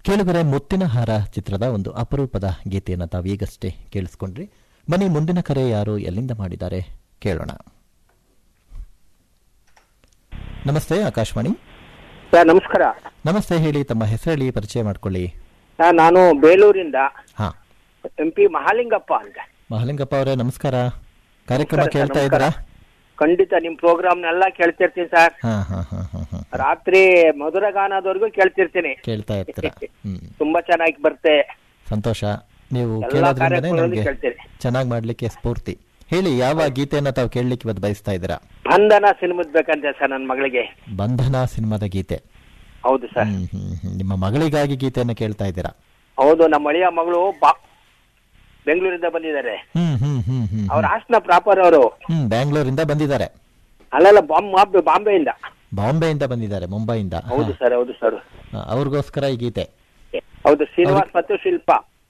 ಕೇಳುಗರೆ ಮುತ್ತಿನ ಹಾರ ಚಿತ್ರದ ಒಂದು ಅಪರೂಪದ ಗೀತೆಯನ್ನು ತಾವು ಈಗಷ್ಟೇ ಕೇಳಿಸ್ಕೊಂಡ್ರಿ ಬನ್ನಿ ಮುಂದಿನ ಕರೆ ಯಾರು ಎಲ್ಲಿಂದ ಮಾಡಿದ್ದಾರೆ ಕೇಳೋಣ ನಮಸ್ತೆ ಆಕಾಶವಾಣಿ ಸರ್ ನಮಸ್ಕಾರ ನಮಸ್ತೆ ಹೇಳಿ ತಮ್ಮ ಹೆಸರು ಹೇಳಿ ಪರಿಚಯ ಮಾಡ್ಕೊಳ್ಳಿ ಸರ್ ನಾನು ಬೇಲೂರಿಂದ ಹಾ ಎಂ ಪಿ ಮಹಾಲಿಂಗಪ್ಪ ಅಂತ ಮಹಾಲಿಂಗಪ್ಪ ಅವರೇ ನಮಸ್ಕಾರ ಕಾರ್ಯಕ್ರಮ ನಮಸ್ಕಾರ ಸರ್, ಕೇಳ್ತಾ ಇದ್ದೀರಾ ಖಂಡಿತ ನಿಮ್ ಪ್ರೋಗ್ರಾಮ್ನೆಲ್ಲ ಕೇಳ್ತಿರ್ತೀನಿ ಸರ್ ಹಾ ಹಾ ಹಾ ಹಾ ಹಾ ರಾತ್ರಿ ಮಧುರ ಗಾನದವರೆಗೂ ಕೇಳ್ತಿರ್ತೀನಿ ಕೇಳ್ತಾ ಇರ್ತೀರಾ ಹ್ಮ್ ತುಂಬಾ ಚೆನ್ನಾಗಿ ಬರ್ತೆ ಸಂತೋಷ ನೀವು ಎಲ್ಲಾ ಕೇಳೋದ್ರಿಂದನೇ ಕಾರ್ಯಕ್ರಮಗಳನ್ನು ನಮಗೆ ಕೇಳ್ತೀರಿ. ಚೆನ್ನಾಗಿ ಮಾಡ್ಲಿಕ್ಕೆ ಸ್ಫೂರ್ತಿ ಹೇಳಿ ಯಾವ ಗೀತೆಯನ್ನ ತಾವು ಕೇಳಲಿಕ್ಕೆ ಇವತ್ತು ಬಯಸ್ತಾ ಇದ್ದೀರಾ ಬಂಧನ ಸಿನಿಮದ್ ಬೇಕಂತೆ ಸರ್ ನನ್ನ ಮಗಳಿಗೆ ಬಂಧನ ಸಿನಿಮಾದ ಗೀತೆ ಹೌದು ಸರ್ ಹ್ಮ್ ಹ್ಮ್ ಹ್ಮ್. ನಿಮ್ಮ ಮಗಳಿಗಾಗಿ ಗೀತೆಯನ್ನು ಕೇಳ್ತಾ ಇದ್ದೀರಾ ಹೌದು ನಮ್ಮ ಅಳಿಯ ಮಗಳು ಬಾ ಬೆಂಗಳೂರಿಂದ ಬಂದಿದ್ದಾರೆ ಹ್ಮ್ ಹ್ಮ್ ಹ್ಮ್ ಹ್ಮ್ ಅವ್ರ ಹಾಸನ ಪ್ರಾಪರ್ ಅವರು ಹ್ಮ್ ಬ್ಯಾಂಗ್ಳೂರಿಂದ ಬಂದಿದ್ದಾರೆ ಅಲ್ಲೆಲ್ಲ ಬಾಂಬೆ ಬಾಂಬೆಯಿಂದ ಬಾಂಬೆಯಿಂದ ಬಂದಿದ್ದಾರೆ ಮುಂಬೈಯಿಂದ ಹೌದು ಸರ್ ಹೌದು ಸರ್ ಹಾ, ಅವ್ರಿಗೋಸ್ಕರ ಈ ಗೀತೆ ಹೌದು ಶ್ರೀನಿವಾಸ್ ಮತ್ತು ಶಿಲ್ಪ